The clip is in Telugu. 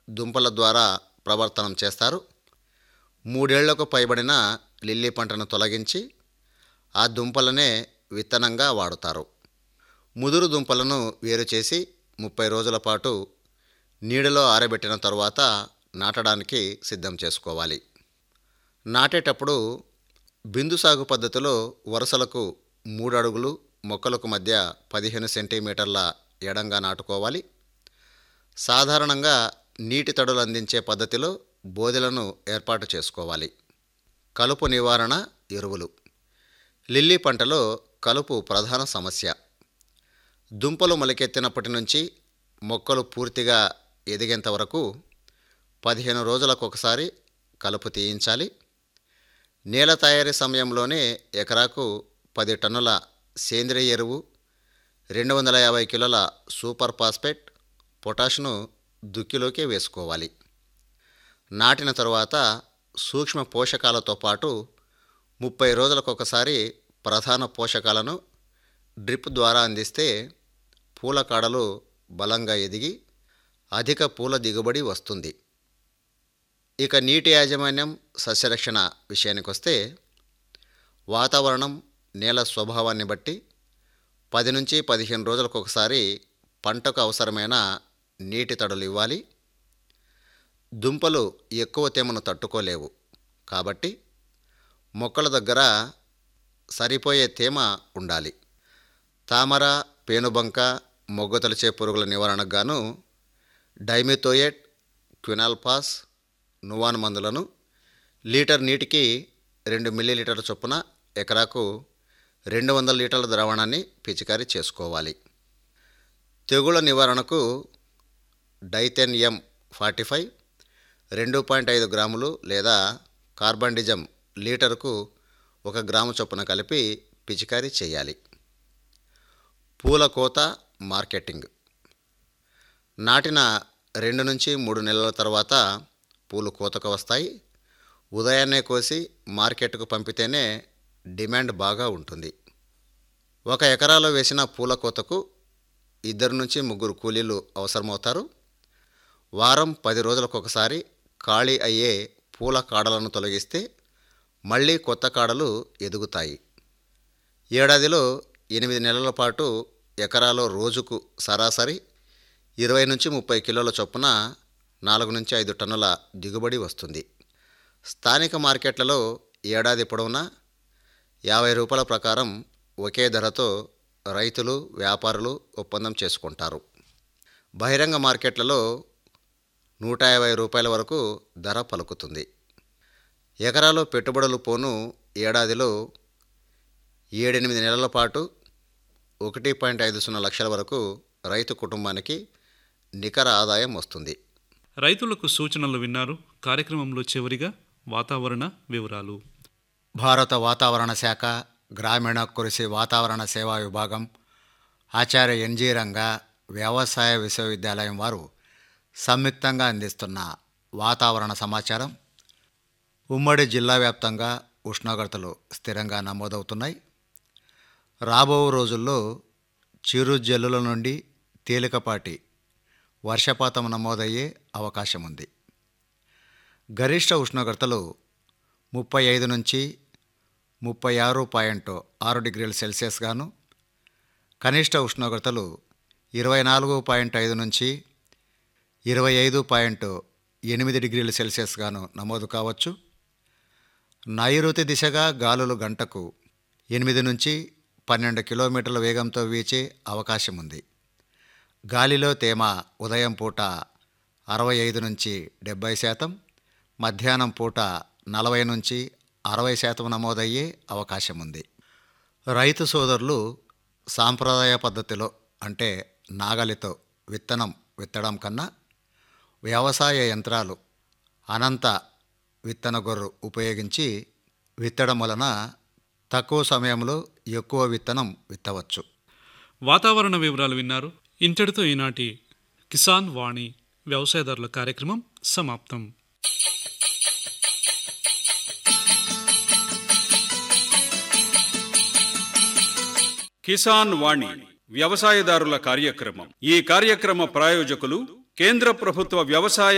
దుంపల ద్వారా ప్రవర్తనం చేస్తారు మూడేళ్లకు పైబడిన లిల్లీ పంటను తొలగించి ఆ దుంపలనే విత్తనంగా వాడుతారు ముదురు దుంపలను వేరు చేసి ముప్పై రోజుల పాటు నీడలో ఆరబెట్టిన తరువాత నాటడానికి సిద్ధం చేసుకోవాలి నాటేటప్పుడు బిందు సాగు పద్ధతిలో వరుసలకు మూడు అడుగులు మొక్కలకు మధ్య పదిహేను సెంటీమీటర్ల ఎడంగా నాటుకోవాలి సాధారణంగా నీటి తడులు అందించే పద్ధతిలో బోదెలను ఏర్పాటు చేసుకోవాలి కలుపు నివారణ ఎరువులు లిల్లీ పంటలో కలుపు ప్రధాన సమస్య దుంపలు మొలకెత్తినప్పటి నుంచి మొక్కలు పూర్తిగా ఎదిగేంత వరకు పదిహేను రోజులకు ఒకసారి కలుపు తీయించాలి నేల తయారీ సమయంలోనే ఎకరాకు పది టన్నుల సేంద్రియ ఎరువు రెండు వందల యాభై కిలోల సూపర్ ఫాస్ఫేట్ పొటాష్ను దుక్కిలోకి వేసుకోవాలి నాటిన తరువాత సూక్ష్మ పోషకాలతో పాటు ముప్పై రోజులకు ఒకసారి ప్రధాన పోషకాలను డ్రిప్ ద్వారా అందిస్తే పూల కాడలు బలంగా ఎదిగి అధిక పూల దిగుబడి వస్తుంది ఇక నీటి యాజమాన్యం సస్యరక్షణ విషయానికి వస్తే వాతావరణం నేల స్వభావాన్ని బట్టి పది నుంచి పదిహేను రోజులకు ఒకసారి పంటకు అవసరమైన నీటి తడులు ఇవ్వాలి దుంపలు ఎక్కువ తేమను తట్టుకోలేవు కాబట్టి మొక్కల దగ్గర సరిపోయే తేమ ఉండాలి తామర పేనుబంక మొగ్గతలిచే పురుగుల నివారణకు గాను డైమిథోయేట్ క్వినాల్పాస్ నువాన్ మందులను లీటర్ నీటికి రెండు మిల్లీలీటర్ల చొప్పున ఎకరాకు రెండు వందల లీటర్ల ద్రావణాన్ని పిచికారీ చేసుకోవాలి తెగుళ్ళ నివారణకు డైతెన్ ఎం ఫార్టీ ఫైవ్ రెండు పాయింట్ ఐదు గ్రాములు లేదా కార్బండిజం లీటరుకు ఒక గ్రాము చొప్పున కలిపి పిచికారీ చేయాలి పూల కోత మార్కెటింగ్ నాటిన రెండు నుంచి మూడు నెలల తర్వాత పూలు కోతకు వస్తాయి ఉదయాన్నే కోసి మార్కెట్కు పంపితేనే డిమాండ్ బాగా ఉంటుంది ఒక ఎకరాలో వేసిన పూల కోతకు ఇద్దరు నుంచి ముగ్గురు కూలీలు అవసరమవుతారు వారం పది రోజులకు ఒకసారి ఖాళీ అయ్యే పూల కాడలను తొలగిస్తే మళ్ళీ కొత్త కాడలు ఎదుగుతాయి ఏడాదిలో ఎనిమిది నెలల పాటు ఎకరాలో రోజుకు సరాసరి ఇరవై నుంచి ముప్పై కిలోల చొప్పున నాలుగు నుంచి ఐదు టన్నుల దిగుబడి వస్తుంది స్థానిక మార్కెట్లలో ఏడాది పొడవునా యాభై రూపాయల ప్రకారం ఒకే ధరతో రైతులు వ్యాపారులు ఒప్పందం చేసుకుంటారు బహిరంగ మార్కెట్లలో నూట యాభై రూపాయల వరకు ధర పలుకుతుంది ఎకరాలో పెట్టుబడులు పోను ఏడాదిలో ఏడెనిమిది నెలల పాటు ఒకటి పాయింట్ ఐదు సున్నా లక్షల వరకు రైతు కుటుంబానికి నికర ఆదాయం వస్తుంది రైతులకు సూచనలు విన్నారు కార్యక్రమంలో చివరిగా వాతావరణ వివరాలు భారత వాతావరణ శాఖ గ్రామీణ కృషి వాతావరణ సేవా విభాగం ఆచార్య ఎన్జీ రంగా వ్యవసాయ విశ్వవిద్యాలయం వారు సంయుక్తంగా అందిస్తున్న వాతావరణ సమాచారం ఉమ్మడి జిల్లా వ్యాప్తంగా ఉష్ణోగ్రతలు స్థిరంగా నమోదవుతున్నాయి రాబో రోజుల్లో చిరు జల్లుల నుండి తేలికపాటి వర్షపాతం నమోదయ్యే అవకాశం ఉంది గరిష్ట ఉష్ణోగ్రతలు ముప్పై ఐదు నుంచి ముప్పై ఆరు పాయింట్ ఆరు డిగ్రీల సెల్సియస్ గాను కనిష్ట ఉష్ణోగ్రతలు ఇరవై నాలుగు పాయింట్ ఐదు నుంచి ఇరవై ఐదు పాయింట్ ఎనిమిది డిగ్రీల సెల్సియస్ గాను నమోదు కావచ్చు నైరుతి దిశగా గాలులు గంటకు ఎనిమిది నుంచి పన్నెండు కిలోమీటర్ల వేగంతో వీచే అవకాశం ఉంది గాలిలో తేమ ఉదయం పూట అరవై ఐదు నుంచి డెబ్బై శాతం మధ్యాహ్నం పూట నలభై నుంచి అరవై శాతం నమోదయ్యే అవకాశం ఉంది రైతు సోదరులు సాంప్రదాయ పద్ధతిలో అంటే నాగలితో విత్తనం విత్తడం కన్నా వ్యవసాయ యంత్రాలు అనంత విత్తన గొర్రు ఉపయోగించి విత్తడం వలన తక్కువ సమయంలో ఎక్కువ విత్తనం విత్తవచ్చు వాతావరణ వివరాలు విన్నారు ఇంతటితో ఈనాటి కిసాన్ వాణి వ్యవసాయదారుల కార్యక్రమం సమాప్తం కిసాన్ వాణి వ్యవసాయదారుల కార్యక్రమం ఈ కార్యక్రమ ప్రాయోజకులు కేంద్ర ప్రభుత్వ వ్యవసాయ